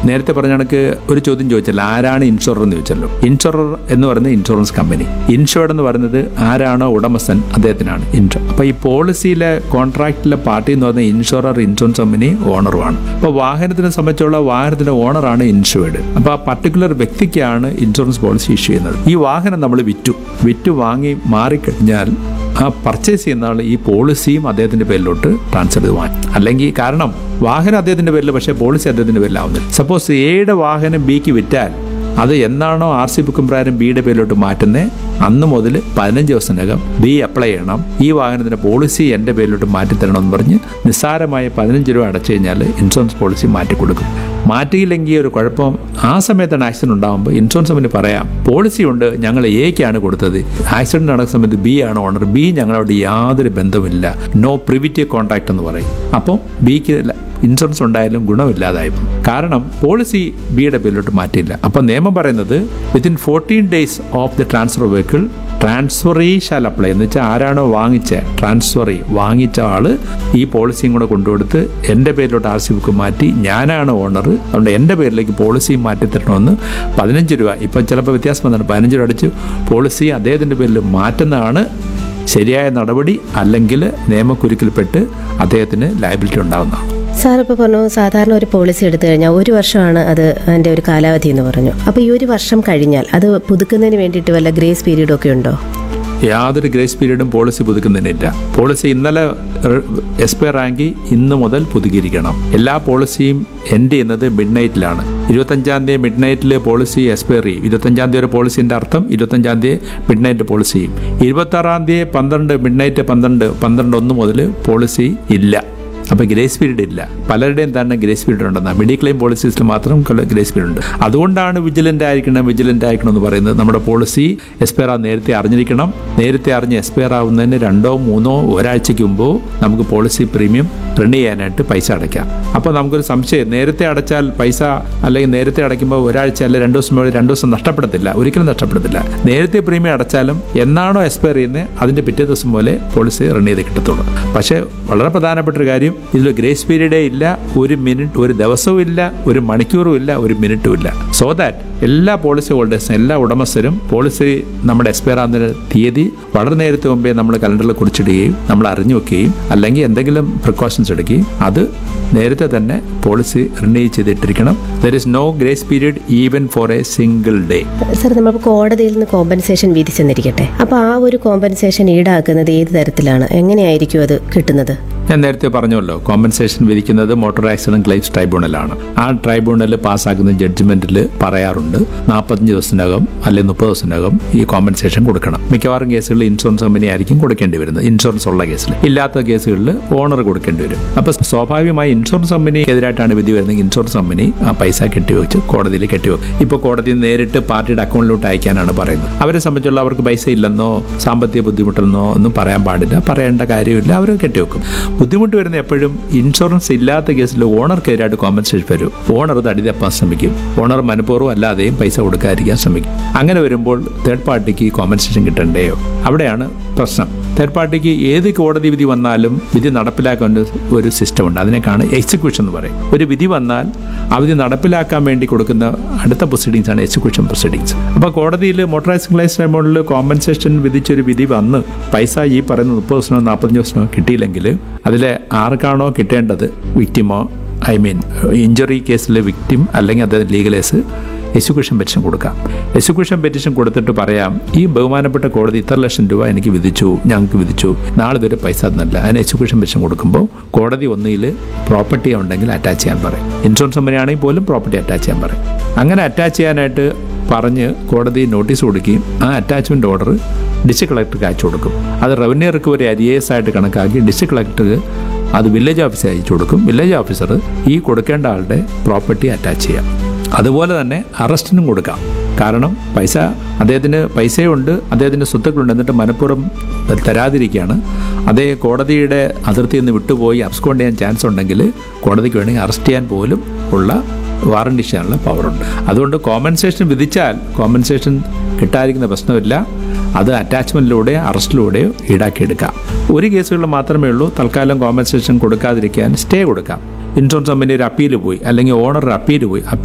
നേരത്തെ പറഞ്ഞ കണക്ക് ഒരു ചോദ്യം ചോദിച്ചല്ലോ ആരാണ് ഇൻഷുറർ എന്ന് ചോദിച്ചല്ലോ ഇൻഷുറർ എന്ന് പറയുന്നത് ഇൻഷുറൻസ് കമ്പനി ഇൻഷുർഡ് എന്ന് പറയുന്നത് ആരാണോ ഉടമസ്ഥൻ അദ്ദേഹത്തിനാണ് ഇൻഷുർ അപ്പൊ ഈ പോളിസിയിലെ കോൺട്രാക്റ്റിലെ പാർട്ടി എന്ന് പറയുന്നത് ഇൻഷുറർ ഇൻഷുറൻസ് കമ്പനി ഓണറുമാണ് അപ്പൊ വാഹനത്തിനെ സംബന്ധിച്ചുള്ള വാഹനത്തിന്റെ ഓണറാണ് ഇൻഷുർഡ് അപ്പൊ ആ പർട്ടിക്കുലർ വ്യക്തിക്കാണ് ഇൻഷുറൻസ് പോളിസി ഇഷ്യൂ ചെയ്യുന്നത് ഈ വാഹനം നമ്മൾ വിറ്റു വിറ്റു വാങ്ങി മാറിക്കഴിഞ്ഞാൽ ആ പർച്ചേസ് ചെയ്യുന്ന ആൾ ഈ പോളിസിയും അദ്ദേഹത്തിന്റെ പേരിലോട്ട് ട്രാൻസ്ഫർ ചെയ്ത് വാങ്ങി അല്ലെങ്കിൽ കാരണം വാഹനം അദ്ദേഹത്തിന്റെ പേരിൽ പക്ഷേ പോളിസി അദ്ദേഹത്തിന്റെ പേരിലാവുന്നില്ല സപ്പോസ് എയുടെ വാഹനം ബിക്ക് വിറ്റാൽ അത് എന്നാണോ ആർ സി ബുക്കും പ്രകാരം ബിയുടെ പേരിലോട്ട് മാറ്റുന്നത് അന്ന് മുതൽ പതിനഞ്ച് ദിവസത്തിനകം ബി അപ്ലൈ ചെയ്യണം ഈ വാഹനത്തിന്റെ പോളിസി എൻ്റെ പേരിലോട്ട് മാറ്റിത്തരണമെന്ന് പറഞ്ഞ് നിസ്സാരമായ പതിനഞ്ച് രൂപ അടച്ചു കഴിഞ്ഞാൽ ഇൻഷുറൻസ് പോളിസി മാറ്റിക്കൊടുക്കും മാറ്റിയില്ലെങ്കിൽ ഒരു കുഴപ്പം ആ സമയത്താണ് ആക്സിഡന്റ് ഉണ്ടാകുമ്പോൾ ഇൻഷുറൻസ് കമ്പനി പറയാം പോളിസി ഉണ്ട് ഞങ്ങൾ എക്കാണ് കൊടുത്തത് ആക്സിഡന്റ് നടക്കുന്ന സമയത്ത് ബി ആണ് ഓണർ ബി ഞങ്ങളോട് യാതൊരു ബന്ധമില്ല നോ പ്രിവിറ്റീവ് കോൺട്രാക്ട് എന്ന് പറയും അപ്പം ബിക്ക് ഇൻഷുറൻസ് ഉണ്ടായാലും ഗുണമില്ലാതായി പോകും. കാരണം പോളിസി ബിയുടെ പേരിലോട്ട് മാറ്റിയില്ല അപ്പം നിയമം പറയുന്നത് within fourteen days of the transfer vehicle transferee shall apply എന്ന് വെച്ചാൽ ആരാണോ വാങ്ങിച്ച ട്രാൻസ്ഫറി വാങ്ങിച്ച ആള് ഈ പോളിസിയും കൂടെ കൊണ്ടുകൊടുത്ത് എൻ്റെ പേരിലോട്ട് ആർ സി ബുക്ക് മാറ്റി ഞാനാണ് ഓണർ അതുകൊണ്ട് എൻ്റെ പേരിലേക്ക് പോളിസി മാറ്റി തരണമെന്ന് പതിനഞ്ച് രൂപ ഇപ്പം ചിലപ്പോൾ വ്യത്യാസം വന്നിട്ടുണ്ട് പതിനഞ്ച് രൂപ അടിച്ച് പോളിസി അദ്ദേഹത്തിൻ്റെ പേരിൽ മാറ്റുന്നതാണ് ശരിയായ നടപടി അല്ലെങ്കിൽ നിയമക്കുരുക്കിൽപ്പെട്ട് അദ്ദേഹത്തിന് ലയബിലിറ്റി ഉണ്ടാകുന്നതാണ് സാർ ഇപ്പോൾ പറഞ്ഞു സാധാരണ ഒരു പോളിസി എടുത്തു കഴിഞ്ഞാൽ ഒരു വർഷമാണ് അത് അതിൻ്റെ ഒരു കാലാവധി എന്ന് പറഞ്ഞു അപ്പോൾ ഈ ഒരു വർഷം കഴിഞ്ഞാൽ അത് പുതുക്കുന്നതിന് വേണ്ടിയിട്ട് വല്ല ഗ്രേസ് പീരീഡ് ഒക്കെ ഉണ്ടോ യാതൊരു ഗ്രേസ് പീരീഡും പോളിസി പുതുക്കുന്നതിനില്ല പോളിസി ഇന്നലെ എക്സ്പയർ ആയെങ്കിൽ ഇന്ന് മുതൽ പുതുക്കിയിരിക്കണം എല്ലാ പോളിസിയും എൻഡ് ചെയ്യുന്നത് മിഡ് നൈറ്റിലാണ് ഇരുപത്തഞ്ചാം തീയതി മിഡ് നൈറ്റിൽ പോളിസി എക്സ്പയർ ചെയ്യും ഇരുപത്തഞ്ചാം തീയതി ഒരു പോളിസിന്റെ അർത്ഥം ഇരുപത്തഞ്ചാം തീയതി മിഡ് നൈറ്റ് പോളിസി ചെയ്യും ഇരുപത്താറാം തീയതി പന്ത്രണ്ട് മിഡ് നൈറ്റ് പന്ത്രണ്ട് പന്ത്രണ്ട് ഒന്ന് മുതൽ പോളിസി ഇല്ല അപ്പൊ ഗ്രേസ് പീരീഡ് ഇല്ല പലരുടെയും തന്നെ ഗ്രേസ് പീരീഡ് ഉണ്ടെന്നാ മെഡിക്ലെയിം പോളിസീസിൽ മാത്രം ഗ്രേസ് പീരീഡ് ഉണ്ട് അതുകൊണ്ടാണ് വിജിലന്റ് ആയിരിക്കണം വിജിലന്റ് ആയിരിക്കണം എന്ന് പറയുന്നത് നമ്മുടെ പോളിസി എക്സ്പയർ ആ നേരത്തെ അറിഞ്ഞിരിക്കണം നേരത്തെ അറിഞ്ഞ് എക്സ്പയർ ആവുന്നതിന് രണ്ടോ മൂന്നോ ഒരാഴ്ചയ്ക്ക് മുമ്പോ നമുക്ക് പോളിസി പ്രീമിയം റിന്യൂ ചെയ്യാനായിട്ട് പൈസ അടയ്ക്കാം അപ്പോൾ നമുക്കൊരു സംശയം നേരത്തെ അടച്ചാൽ പൈസ അല്ലെങ്കിൽ നേരത്തെ അടയ്ക്കുമ്പോൾ ഒരാഴ്ച അല്ലെങ്കിൽ രണ്ട് ദിവസം മുകളിൽ രണ്ട് ദിവസം നഷ്ടപ്പെടത്തില്ല ഒരിക്കലും നഷ്ടപ്പെടത്തില്ല നേരത്തെ പ്രീമിയം അടച്ചാലും എന്നാണോ എക്സ്പയർ ചെയ്യുന്നത് അതിന്റെ പിറ്റേ ദിവസം പോലെ പോളിസി റിന്യൂ ചെയ്ത് കിട്ടത്തുള്ളൂ പക്ഷേ വളരെ പ്രധാനപ്പെട്ട ഒരു കാര്യം ഇതിൽ ഗ്രേസ് പീരീഡേ ഇല്ല ഒരു മിനിറ്റ് ഒരു ദിവസവും ഇല്ല ഒരു മണിക്കൂറും ഇല്ല ഒരു മിനിറ്റും ഇല്ല സോ ദാറ്റ് എല്ലാ പോളിസി ഹോൾഡേഴ്സും എല്ലാ ഉടമസ്ഥരും പോളിസി നമ്മുടെ എക്സ്പയർ ആകുന്ന തീയതി വളരെ നേരത്തെ മുമ്പേ നമ്മൾ കലണ്ടറിൽ കുറിച്ചിടുകയും നമ്മൾ അറിഞ്ഞു വെക്കുകയും അല്ലെങ്കിൽ എന്തെങ്കിലും പ്രിക്കോഷൻസ് എടുക്കുകയും അത് നേരത്തെ തന്നെ പോളിസി റിന്യൂ ചെയ്തിട്ടിരിക്കണം there is no grace period even for a single day sir നമ്മൾ കോടതിയിൽ നിന്ന് കോമ്പൻസേഷൻ വിധിച്ചെന്നിരിക്കട്ടെ അപ്പോൾ ആ ഒരു കോമ്പൻസേഷൻ ഈടാക്കുന്നത് ഏത് തരത്തിലാണ് എങ്ങനെയായിരിക്കും അത് കിട്ടുന്നത് ഞാൻ നേരത്തെ പറഞ്ഞല്ലോ കോമ്പൻസേഷൻ വിധിക്കുന്നത് മോട്ടോർ ആക്സിഡന്റ് ക്ലെയിംസ് ട്രൈബ്യൂണലാണ് ആ ട്രൈബ്യൂണൽ പാസ്സാക്കുന്ന ജഡ്ജ്മെന്റിൽ പറയാറുണ്ട് നാൽപ്പത്തഞ്ച് ദിവസത്തിനകം അല്ലെങ്കിൽ മുപ്പത് ദിവസത്തിനകം ഈ കോമ്പൻസേഷൻ കൊടുക്കണം മിക്കവാറും കേസുകളിൽ ഇൻഷുറൻസ് കമ്പനി ആയിരിക്കും കൊടുക്കേണ്ടി വരുന്നത് ഇൻഷുറൻസ് ഉള്ള കേസിൽ ഇല്ലാത്ത കേസുകളിൽ ഓണർ കൊടുക്കേണ്ടി വരും അപ്പൊ സ്വാഭാവികമായി ഇൻഷുറൻസ് കമ്പനിക്കെതിരായിട്ടാണ് വിധി വരുന്നത് ഇൻഷുറൻസ് കമ്പനി ആ പൈസ കെട്ടിവെച്ച് കോടതിയിൽ കെട്ടിവെക്കും ഇപ്പോൾ കോടതി നേരിട്ട് പാർട്ടിയുടെ അക്കൗണ്ടിലോട്ട് അയക്കാനാണ് പറയുന്നത് അവരെ സംബന്ധിച്ചുള്ള അവർക്ക് പൈസ ഇല്ലെന്നോ സാമ്പത്തിക ബുദ്ധിമുട്ടെന്നോ ഒന്നും പറയാൻ പാടില്ല പറയേണ്ട കാര്യമില്ല അവർ കെട്ടിവെക്കും ബുദ്ധിമുട്ട് വരുന്ന എപ്പോഴും ഇൻഷുറൻസ് ഇല്ലാത്ത കേസിൽ ഓണർക്കെതിരായിട്ട് കോമ്പൻസേഷൻ വരും ഓണർ തടി തപ്പാൻ ശ്രമിക്കും ഓണർ മനഃപൂർവ്വം അല്ലാതെയും പൈസ കൊടുക്കാതിരിക്കാൻ ശ്രമിക്കും അങ്ങനെ വരുമ്പോൾ തേർഡ് പാർട്ടിക്ക് കോമ്പൻസേഷൻ കിട്ടണ്ടേയോ അവിടെയാണ് പ്രശ്നം തേർഡ് പാർട്ടിക്ക് ഏത് കോടതി വിധി വന്നാലും വിധി നടപ്പിലാക്കാൻ ഒരു- ഒരു സിസ്റ്റം ഉണ്ട് അതിനേക്കാണ് എക്സിക്യൂഷൻ എന്ന് പറയും ഒരു വിധി വന്നാൽ ആ വിധി നടപ്പിലാക്കാൻ വേണ്ടി കൊടുക്കുന്ന അടുത്ത പ്രൊസീഡിങ്സ് ആണ് എക്സിക്യൂഷൻ പ്രൊസീഡിങ്സ് അപ്പോൾ കോടതിയിൽ മോട്ടോറൈസ് ക്ലൈസ് എമൗണ്ടിൽ കോമ്പൻസേഷൻ വിധിച്ചൊരു വിധി വന്ന് പൈസ ഈ പറയുന്ന മുപ്പത് ദിവസമോ നാൽപ്പത്തഞ്ച് ദിവസമോ കിട്ടിയില്ലെങ്കിൽ അതിൽ ആർക്കാണോ കിട്ടേണ്ടത് വിക്ടിമോ ഐ മീൻ ഇഞ്ചുറി കേസിലെ വിക്ടിം അല്ലെങ്കിൽ അത് ലീഗലേസ് എക്സിക്യൂഷൻ പെറ്റീഷൻ കൊടുക്കാം എക്സിക്യൂഷൻ പെറ്റീഷൻ കൊടുത്തിട്ട് പറയാം ഈ ബഹുമാനപ്പെട്ട കോടതി ഇത്ര ലക്ഷം രൂപ എനിക്ക് വിധിച്ചു ഞങ്ങൾക്ക് വിധിച്ചു നാളെ ഇതൊരു പൈസ തന്നില്ല അതിന് എക്സിക്യൂഷൻ പെറ്റീഷൻ കൊടുക്കുമ്പോൾ കോടതി ഒന്നിൽ പ്രോപ്പർട്ടി ഉണ്ടെങ്കിൽ അറ്റാച്ച് ചെയ്യാൻ പറയും ഇൻഷുറൻസ് കമ്പനി ആണെങ്കിൽ പോലും പ്രോപ്പർട്ടി അറ്റാച്ച് ചെയ്യാൻ പറയും അങ്ങനെ അറ്റാച്ച് ചെയ്യാനായിട്ട് പറഞ്ഞ് കോടതി നോട്ടീസ് കൊടുക്കുകയും ആ അറ്റാച്ച്മെന്റ് ഓർഡർ ഡിസ്ട്രിക്ട് കളക്ടർക്ക് അയച്ചു കൊടുക്കും അത് റവന്യൂ റിക്കവറി ഐ എസ് ആയിട്ട് കണക്കാക്കി ഡിസ്ട്രിക്ട് കളക്ടർക്ക് അത് വില്ലേജ് ഓഫീസർ അയച്ചു കൊടുക്കും വില്ലേജ് ഓഫീസർ ഈ കൊടുക്കേണ്ട ആളുടെ പ്രോപ്പർട്ടി അറ്റാച്ച് ചെയ്യാം അതുപോലെ തന്നെ അറസ്റ്റിനും കൊടുക്കാം കാരണം പൈസ അദ്ദേഹത്തിന് പൈസയുണ്ട് അദ്ദേഹത്തിൻ്റെ സ്വത്തുക്കളുണ്ട് എന്നിട്ട് മനഃപൂർവ്വം തരാതിരിക്കുകയാണ് അതേ കോടതിയുടെ അതിർത്തിയിൽ നിന്ന് വിട്ടുപോയി അബ്സ്കോണ്ട് ചെയ്യാൻ ചാൻസ് ഉണ്ടെങ്കിൽ കോടതിക്ക് വേണമെങ്കിൽ അറസ്റ്റ് ചെയ്യാൻ പോലും ഉള്ള വാറണ്ടി ചെയ്യാനുള്ള പവറുണ്ട് അതുകൊണ്ട് കോമ്പൻസേഷൻ വിധിച്ചാൽ കോമ്പൻസേഷൻ കിട്ടാതിരിക്കുന്ന പ്രശ്നമില്ല അത് അറ്റാച്ച്മെന്റിലൂടെയോ അറസ്റ്റിലൂടെയോ ഈടാക്കിയെടുക്കാം ഒരു കേസുകളിൽ മാത്രമേ ഉള്ളൂ തൽക്കാലം കോമ്പൻസേഷൻ കൊടുക്കാതിരിക്കാൻ സ്റ്റേ കൊടുക്കാം ഇൻഷുറൻസ് കമ്പനി ഒരു അപ്പീൽ പോയി അല്ലെങ്കിൽ ഓണർ അപ്പീൽ പോയി